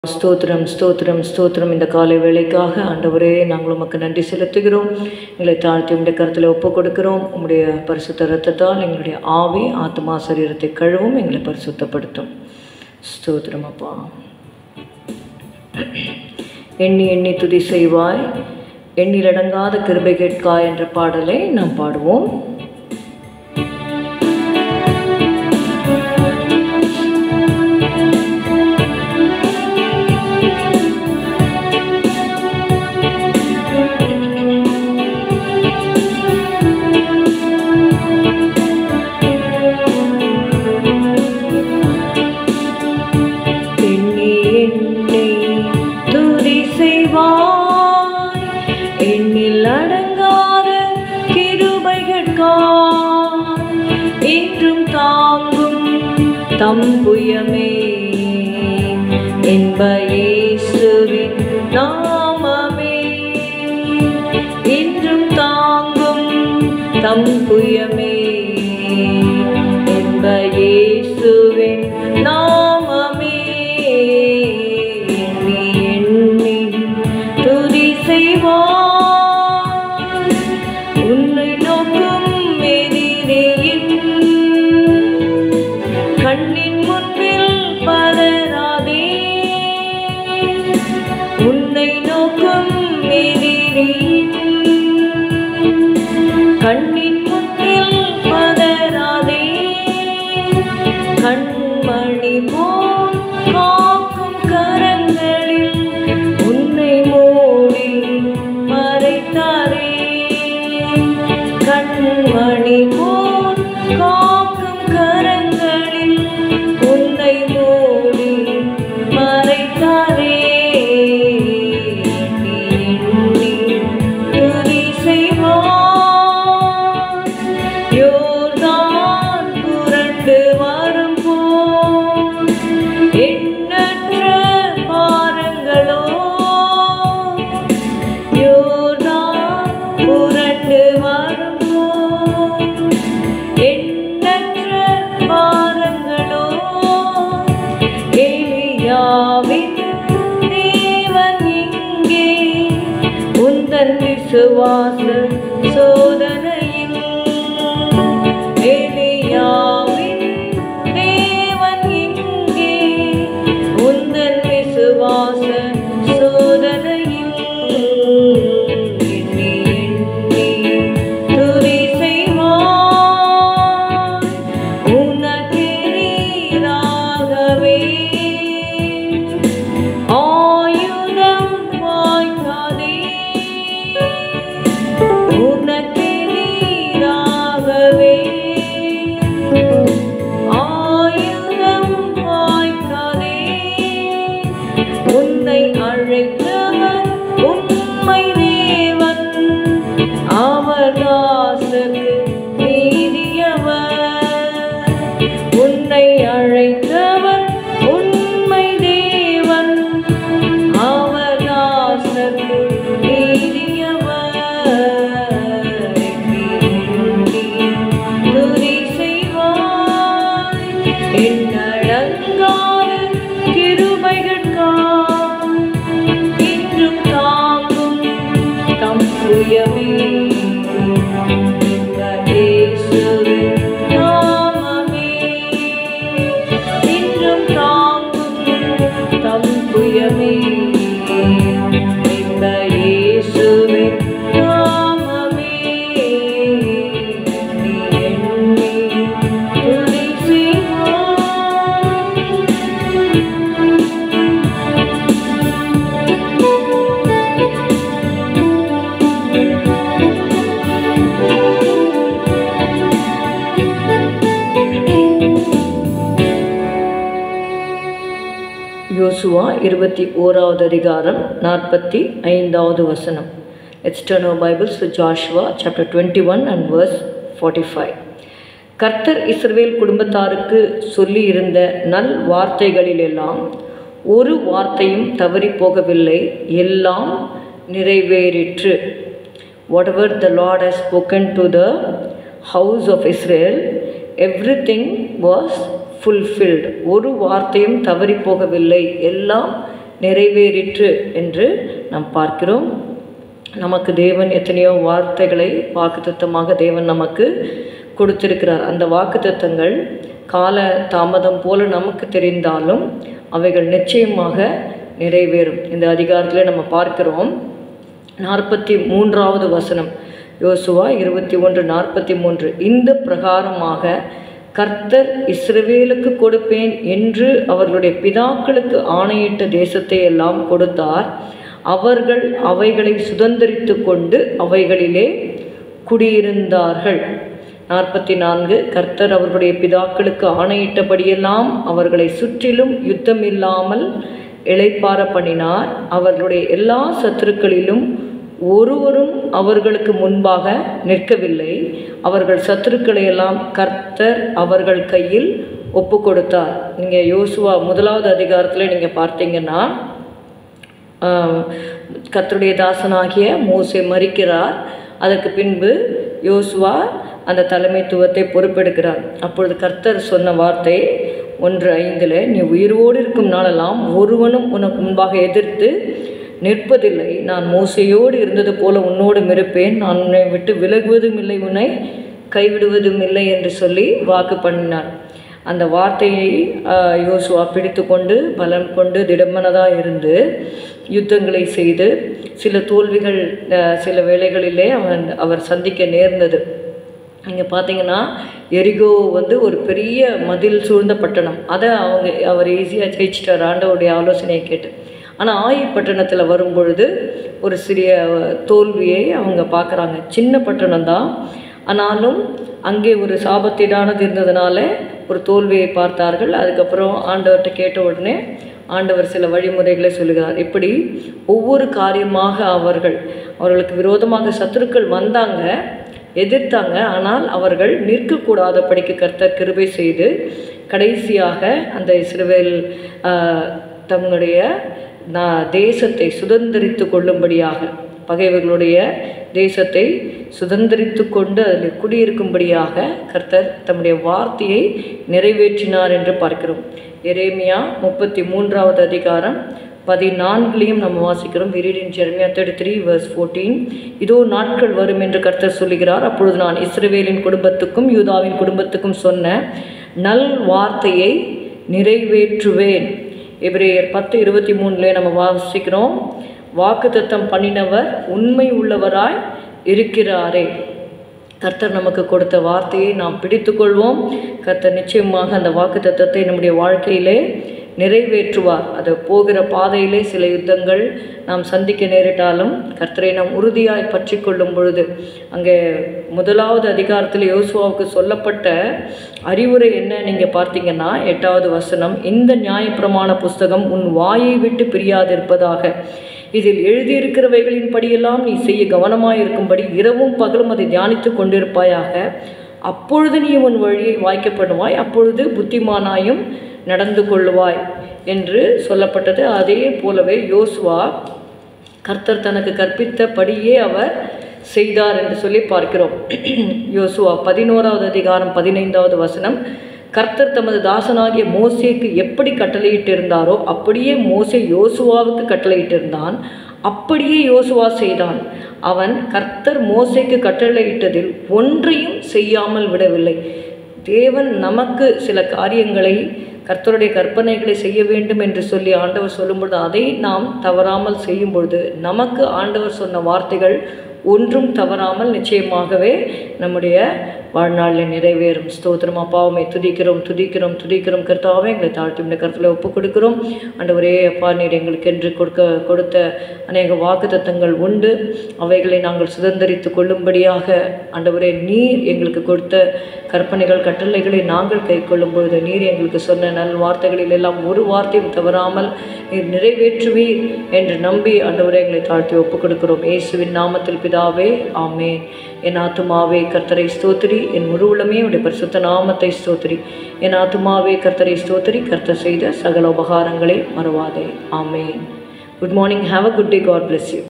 ஸ்தோத்திரம் ஸ்தோத்திரம் ஸ்தோத்திரம் இந்த காலை வேளைக்காக ஆண்டவரே நாங்கள் உமக்கு நன்றி செலுத்துகிறோம் எங்களை தாழ்த்தி உடைய கருத்தில் ஒப்பு கொடுக்கிறோம் உம்முடைய பரிசுத்த ரத்தத்தால் எங்களுடைய ஆவி ஆத்மா சரீரத்தை கழுவும் எங்களை பரிசுத்தப்படுத்தும் ஸ்தோத்திரம் அப்பா எண்ணி எண்ணி துதி செய்வாய் எண்ணிலடங்காத கிருபை கேட்காய் என்ற பாடலை நாம் பாடுவோம் எண்ணி எண்ணி துதி செய்வாய் எண்ணில் அடங்காத கிருபைகட்காய் இன்றும் தாங்கும் தம்புயமே என்ப இயேசுவின் நாமமே இன்றும் தாங்கும் தம்புயமே என்ப இயேசுவின் நாமமே எண்ணி எண்ணி துதி செய்வார் உன்னை நோக்கும் எதிரியின் கண்ணின் முன்பில் பதறாதே உன்னை நோக்கும் எதிரியின் கண்ணின் முன்பில் பதறாதே கண்மணி போல் காக்கும் கரங்களில் உன்னை மூடி மறைத்தாரே கண்மணி போல் காக்கும் கரங்களில் உன்னை மூடி மறைத்தாரே எண்ணி எண்ணி துதி செய்வார் யோர்தான் புரண்டு வரும் போல் எண்ணற்ற பாரங்களோ யோர்தான் புரண்டு வரும் போல் எண்ணற்ற பாரங்களோ எலியாவின் தேவன் இங்கே உந்தன் விசுவாச சோதனையில் எலியாவின் தேவன் இங்கே உந்தன் விசுவாச சோதனையில் எண்ணி எண்ணி துதி செய்வார் உனக்கெதிராகவே ஆயுதம் வாய்க்காதே உனக்கெதிராகவே ஆயுதம் வாய்க்காதே உன்னை அழைத்தவர் உண்மை தேவன் அவர் தாசக்கு நீதியவர் உன்னை அழைத்தவர் உண்மை தேவன் அவர் தாசக்கு நீதியவர் எண்ணி எண்ணி துதி செய்வாய் எண்ணடங்காத கிருபைகட்காய் இன்றும் தாங்கும் தம் சுயமே இந்த இயேசுவின் நாமமே இன்றும் தாங்கும் தம் சுயமே இந்த இயேசுவின் நாமமே எண்ணி எண்ணி துதி செய்வாய் யோசுவா இருபத்தி ஓராவது அதிகாரம் நாற்பத்தி ஐந்தாவது வசனம் எக்ஸ்டர்னோ பைபிள்ஸ் Joshua chapter twenty one and verse forty five கர்த்தர் இஸ்ரவேல் குடும்பத்தாருக்கு சொல்லி இருந்த நல் வார்த்தைகளிலெல்லாம் ஒரு வார்த்தையும் தவறி போகவில்லை எல்லாம் நிறைவேறிற்று whatever the Lord has spoken to the house of Israel, everything was fulfilled ஒரு வார்த்தையும் தவறி போகவில்லை எல்லாம் நிறைவேறிற்று என்று நாம் பார்க்கிறோம் நமக்கு தேவன் எத்தனையோ வார்த்தைகளை வாக்குத்தத்தமாக தேவன் நமக்கு கொடுத்திருக்கிறார் அந்த வாக்குத்தத்தங்கள் கால தாமதம் போல நமக்கு தெரிந்தாலும் அவைகள் நிச்சயமாக நிறைவேறும் இந்த அதிகாரத்தில் நம்ம பார்க்கிறோம் நாற்பத்தி மூன்றாவது வசனம் யோசுவா இருபத்தி ஒன்று நாற்பத்தி மூன்று இந்த பிரகாரமாக கர்த்தர் இஸ்ரவேலுக்கு கொடுப்பேன் என்று அவர்களுடைய பிதாக்களுக்கு ஆணையிட்ட தேசத்தை எல்லாம் கொடுத்தார் அவர்கள் அவைகளை சுதந்திரித்து கொண்டு அவைகளிலே குடியிருந்தார்கள் நாற்பத்தி நான்கு கர்த்தர் அவர்களுடைய பிதாக்களுக்கு ஆணையிட்டபடியெல்லாம் அவர்களை சுற்றிலும் யுத்தம் இல்லாமல் இளைப்பார பண்ணினார் அவர்களுடைய எல்லா சத்துருக்களிலும் ஒருவரும் அவர்களுக்கு முன்பாக நிற்கவில்லை அவர்கள் சத்துருக்களை எல்லாம் கர்த்தர் அவர்கள் கையில் ஒப்பு கொடுத்தார் நீங்கள் யோசுவா முதலாவது அதிகாரத்தில் நீங்கள் பார்த்தீங்கன்னா கர்த்தருடைய தாசனாகிய மோசே மறிக்கிறார் அதற்கு பின்பு யோசுவா அந்த தலைமைத்துவத்தை பொறுப்பெடுக்கிறார் அப்பொழுது கர்த்தர் சொன்ன வார்த்தை ஒன்று ஐந்தில் நீ உயிரோடு இருக்கும் நாளெல்லாம் ஒருவனும் உனக்கு முன்பாக எதிர்த்து நிற்பதில்லை நான் மோசையோடு இருந்தது போல உன்னோடும் இருப்பேன் நான் உன்னை விட்டு விலகுவதும் இல்லை உன்னை கைவிடுவதும் இல்லை என்று சொல்லி வாக்கு பண்ணினார் அந்த வார்த்தையை யோசுவா பிடித்து கொண்டு பலம் கொண்டு திடமனதாக இருந்து யுத்தங்களை செய்து சில தோல்விகள் சில வேளைகளிலே அவன் அவர் சந்திக்க நேர்ந்தது இங்கே பார்த்தீங்கன்னா எரிகோ வந்து ஒரு பெரிய மதில் சூழ்ந்த பட்டணம் அதை அவங்க அவர் ஈஸியாக ஜெயிச்சிட்டார் ஆண்டவருடைய ஆலோசனையை கேட்டு ஆனால் ஆயி பட்டணத்தில் வரும்பொழுது ஒரு சிறிய தோல்வியை அவங்க பார்க்குறாங்க சின்ன பட்டணம் தான் ஆனாலும் அங்கே ஒரு சாபத்தீடானது இருந்ததுனால ஒரு தோல்வியை பார்த்தார்கள் அதுக்கப்புறம் ஆண்டவர்கிட்ட கேட்ட உடனே ஆண்டவர் சில வழிமுறைகளை சொல்லுகிறார் இப்படி ஒவ்வொரு காரியமாக அவர்கள் அவர்களுக்கு விரோதமாக சத்துருக்கள் வந்தாங்க எதிர்த்தாங்க ஆனால் அவர்கள் நிற்கக்கூடாதபடிக்கு கர்த்தர் கிருபை செய்து கடைசியாக அந்த இஸ்ரவேல் தங்களுடைய தேசத்தை சுதந்திரித்து கொள்ளும்படியாக பகைவர்களுடைய தேசத்தை சுதந்திரித்து கொண்டு அதில் குடியிருக்கும்படியாக கர்த்தர் தம்முடைய வார்த்தையை நிறைவேற்றினார் என்று பார்க்கிறோம் எரேமியா முப்பத்தி மூன்றாவது அதிகாரம் பதினான்குலையும் நம்ம வாசிக்கிறோம் விரீடின் Jeremiah thirty three verse fourteen இதோ நாட்கள் வரும் என்று கர்த்தர் சொல்லுகிறார் அப்பொழுது நான் இஸ்ரவேலின் குடும்பத்துக்கும் யூதாவின் குடும்பத்துக்கும் சொன்ன நல் வார்த்தையை நிறைவேற்றுவேன் எபிரேயர் பத்து இருபத்தி மூணுல நம்ம வாசிக்கிறோம் வாக்குத்தத்தம் பண்ணினவர் உண்மை உள்ளவராய் இருக்கிறாரே கர்த்தர் நமக்கு கொடுத்த வார்த்தையை நாம் பிடித்துக்கொள்வோம் கர்த்தர் நிச்சயமாக அந்த வாக்குத்தத்தத்தை நம்முடைய வாழ்க்கையிலே நிறைவேற்றுவார் அது போகிற பாதையிலே சில யுத்தங்கள் நாம் சந்திக்க நேரிட்டாலும் கர்த்தரை நாம் உறுதியாய் பற்றி கொள்ளும் பொழுது அங்கே முதலாவது அதிகாரத்தில் யோசுவாவுக்கு சொல்லப்பட்ட அறிவுரை என்ன நீங்கள் பார்த்தீங்கன்னா எட்டாவது வசனம் இந்த நியாயப்பிரமாண புஸ்தகம் உன் வாயை விட்டு பிரியாதிருப்பதாக இதில் எழுதியிருக்கிறவைகளின் படியெல்லாம் நீ செய்ய கவனமாயிருக்கும்படி இரவும் பகலும் அதை தியானித்து கொண்டிருப்பாயாக அப்பொழுது நீ உன் வழியை வாய்க்கப்படுவாய் அப்பொழுது புத்திமானாயும் நடந்து கொள்ளுவாய் என்று சொல்லப்பட்டது அதே போலவே யோசுவா கர்த்தர் தனக்கு கற்பித்தபடியே அவர் செய்தார் என்று சொல்லி பார்க்கிறோம் யோசுவா பதினோராவது அதிகாரம் பதினைந்தாவது வசனம் கர்த்தர் தமது தாசனாகிய மோசேக்கு எப்படி கட்டளையிட்டிருந்தாரோ அப்படியே மோசே யோசுவாவுக்கு கட்டளையிட்டிருந்தான் அப்படியே யோசுவா செய்தான் அவன் கர்த்தர் மோசைக்கு கட்டளையிட்டதில் ஒன்றையும் செய்யாமல் விடவில்லை தேவன் நமக்கு சில காரியங்களை கர்த்தருடைய கற்பனைகளை செய்ய வேண்டும் என்று சொல்லி ஆண்டவர் சொல்லும்பொழுது அதை நாம் தவறாமல் செய்யும் பொழுது நமக்கு ஆண்டவர் சொன்ன வார்த்தைகள் ஒன்றும் தவறாமல் நிச்சயமாகவே நம்முடைய வாழ்நாளில் நிறைவேறும் ஸ்தோத்திரம் அப்பாவுமே துதிக்கிறோம் துதிக்கிறோம் துதிக்கிறோம் கர்த்தாவே எங்களை தாழ்த்தி இந்த கருத்தில் ஒப்பு கொடுக்கிறோம் ஆண்டவரே அப்பா நீர் எங்களுக்கு என்று கொடுக்க கொடுத்த அநேக வாக்குத்தத்தங்கள் உண்டு அவைகளை நாங்கள் சுதந்திரித்து கொள்ளும்படியாக ஆண்டவரே நீர் எங்களுக்கு கொடுத்த கற்பனைகள் கட்டளைகளை நாங்கள் கை கொள்ளும் பொழுது நீர் எங்களுக்கு சொன்ன நல் வார்த்தைகளில் எல்லாம் ஒரு வார்த்தையும் தவறாமல் நீர் நிறைவேற்றுவீர் என்று நம்பி ஆண்டவரே எங்களை தாழ்த்தி ஒப்பு கொடுக்கிறோம் இயேசுவின் நாமத்தில் பிதாவே ஆமேன் என் ஆத்துமாவே கர்த்தரை ஸ்தோத்திரி என் முழு உள்ளமே உடைய பரிசுத்த நாமத்தை ஸ்தோத்திரி என் ஆத்துமாவே கர்த்தரை ஸ்தோத்திரி கர்த்தர் செய்த சகல உபகாரங்களை மறவாதே ஆமேன் good morning have a good day God bless you